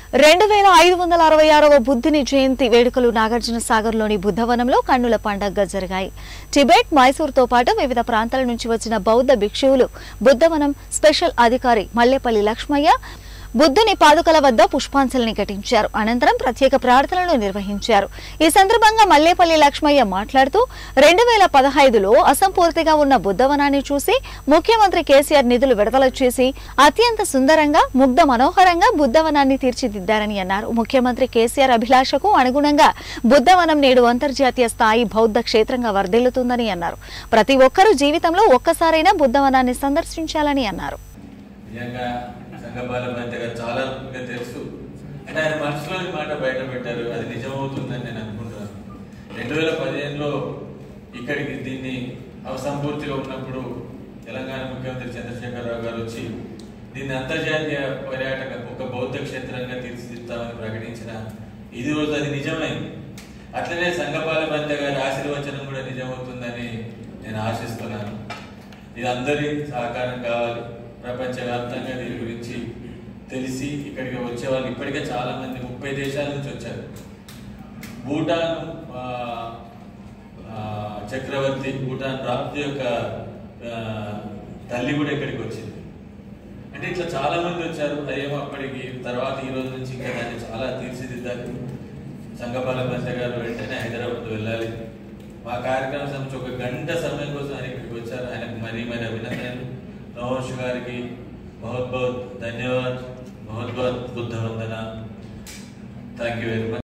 రెండు వేల ఐదు వందల అరవై ఆరవ బుద్ధుని జయంతి వేడుకలు నాగార్జున సాగర్లోని బుద్ధవనంలో కన్నుల పండగగా జరిగాయి టిబెట్ మైసూర్తో పాటు వివిధ ప్రాంతాల నుంచి వచ్చిన బౌద్ధ భిక్షువులు బుద్ధవనం స్పెషల్ అధికారి మల్లెపల్లి లక్ష్మయ్య బుద్ధుని పాదుకల వద్ద పుష్పాంజలిని ఘటించారు అనంతరం ప్రత్యేక ప్రార్థనలు నిర్వహించారు ఈ సందర్భంగా మల్లేపల్లి లక్ష్మయ్య మాట్లాడుతూ రెండు వేల పదహైదులో అసంపూర్తిగా ఉన్న బుద్ధవనాన్ని చూసి ముఖ్యమంత్రి కేసీఆర్ నిధులు విడుదల చేసి అత్యంత సుందరంగా ముగ్ధ మనోహరంగా బుద్ధవనాన్ని తీర్చిదిద్దారని అన్నారు ముఖ్యమంత్రి కేసీఆర్ అభిలాషకు అనుగుణంగా బుద్ధవనం నేడు అంతర్జాతీయ స్థాయి బౌద్ధ క్షేత్రంగా వర్ధిల్లుతుందని అన్నారు ప్రతి ఒక్కరూ జీవితంలో ఒక్కసారైనా బుద్ధవనాన్ని సందర్శించాలని అన్నారు నిజంగా సంఘపాల మంత్రి గారు చాలా ఇంకా తెలుసు అంటే ఆయన మనసులోని మాట బయట పెట్టారు అది నిజమవుతుందని నేను అనుకుంటున్నాను రెండు వేల పదిహేనులో ఇక్కడికి దీన్ని అసంపూర్తిగా ఉన్నప్పుడు తెలంగాణ ముఖ్యమంత్రి చంద్రశేఖరరావు గారు వచ్చి దీన్ని అంతర్జాతీయ పర్యాటక ఒక బౌద్ధ క్షేత్రంగా తీర్చిదిద్దామని ప్రకటించిన ఇది రోజు అది నిజమైంది అట్లనే సంఘపాల మంత్రి గారి ఆశీర్వచనం కూడా నిజమవుతుందని నేను ఆశిస్తున్నాను ఇది అందరి సహకారం కావాలి ప్రపంచవ్యాప్తంగా దీని గురించి తెలిసి ఇక్కడికి వచ్చే వాళ్ళు ఇప్పటికే చాలా మంది ముప్పై దేశాల నుంచి వచ్చారు భూటాన్ ఆ, ఆ, చక్రవర్తి భూటాన్ రాజు యొక్క ఆ, తల్లి కూడా ఇక్కడికి వచ్చింది అంటే ఇట్లా చాలా మంది వచ్చారు అదేమో అప్పటికి తర్వాత ఈ రోజు నుంచి ఇంకా దాన్ని చాలా తీర్చిదిద్దాలి సంఘపాల మంత్రి గారు వెంటనే హైదరాబాద్ వెళ్ళాలి మా కార్యక్రమం సంబంధించి ఒక గంట సమయం కోసం ఆయన ఇక్కడికి వచ్చారు ఆయనకు మరీ మరి అభినందనలు నవంశ్ గారికి బహుత్ బహుత్ ధన్యవాద్ బహుత్ బహుత్ బుద్ధ వందన థ్యాంక్ యూ వెరీ మచ్